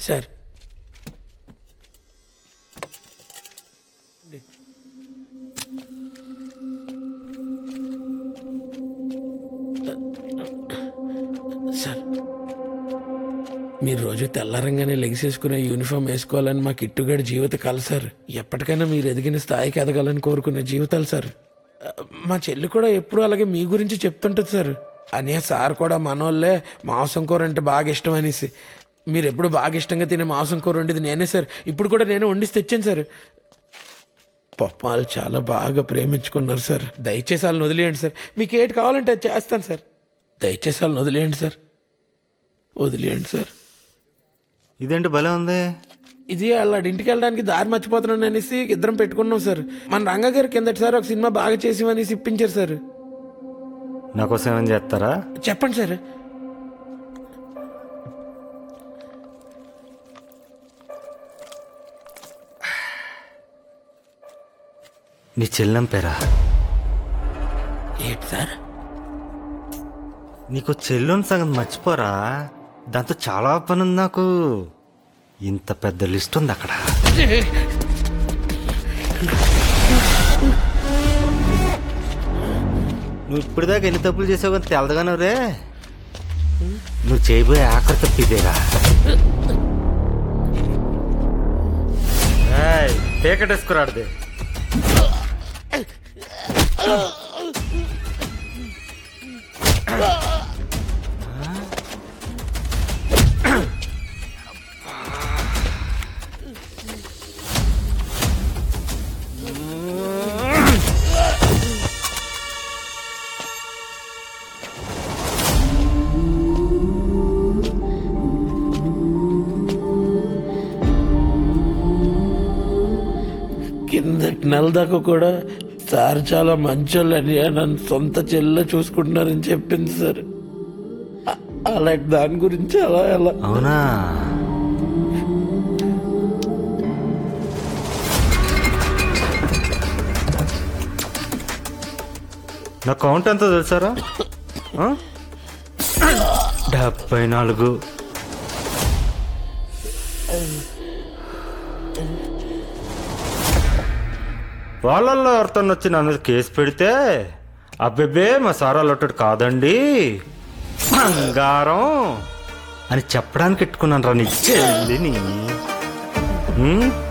Sir sir మీరు రోజు తెల్లారంగానే లెగిసేసుకునే uniform వేసుకోవాలని మా కిట్టుగాడి జీవిత కల సార్ ఎప్పటికైనా మీరు ఎదిగిన స్థాయికి ఎదగాలని కోరుకునే జీవితాలు సార్ ఆ, మా చెల్లి కూడా ఎప్పుడూ అలాగే మీ గురించి చెప్తుంటుంది సార్ అనే సార్ కూడా మనోళ్ళే మాంసం కూర అంటే బాగా ఇష్టం అనేసి మీరు ఎప్పుడు బాగా ఇష్టంగా తినే మాంసం కూర వండేది నేనే సార్ ఇప్పుడు కూడా నేనే వండిసి తెచ్చాను సార్ పాపం వాళ్ళు చాలా బాగా ప్రేమించుకున్నారు సార్ దయచేసి వాళ్ళని వదిలేయండి సార్ మీకు ఏటి కావాలంటే అది చేస్తాను సార్ దయచేసి వాళ్ళని వదిలేయండి సార్ వదిలేయండి సార్ ఇదేంటి భలే ఉంది ఇది వాళ్ళ ఇంటికి వెళ్ళడానికి దారి మర్చిపోతున్నాను అనేసి ఇద్దరం పెట్టుకున్నాం సార్ మన రంగ గారు కిందటి సార్ ఒక సినిమా బాగా చేసి అనేసి ఇప్పించారు సార్ నా కోసం ఏమైనా చేస్తారా చెప్పండి సార్ నీ చెల్లం పేరా ఏంటి సార్ నీకు చెల్లుని సంగతి మర్చిపోరా దాంతో చాలా పని ఉంది నాకు ఇంత పెద్ద లిస్ట్ ఉంది అక్కడ నువ్వు ఇప్పటిదాకా ఎన్ని తప్పులు చేసావు కానీ తెలదగాను రే నువ్వు చేయబోయే ఆఖరి తప్పు ఇదేరా పేకటేసుకురాడదే కిందటి నెల దాకా కూడా సార్ చాలా మంచోళ్ళని నన్ను సొంత చెల్లె చూసుకుంటున్నారని చెప్పింది సార్ అ- అలాంటి దాని గురించి అలా ఎలా అవునా నా కౌంట్ ఎంతో తెలుసారా ఆ? డెబ్బై నాలుగు వాళ్ళల్లో ఎవరితో వచ్చి నా మీద కేసు పెడితే అబ్బెబ్బే మా సారా లొట్టడు కాదండి బంగారం అని చెప్పడానికి ఎట్టుకున్నాను రా నీ చెల్లిని ఉమ్?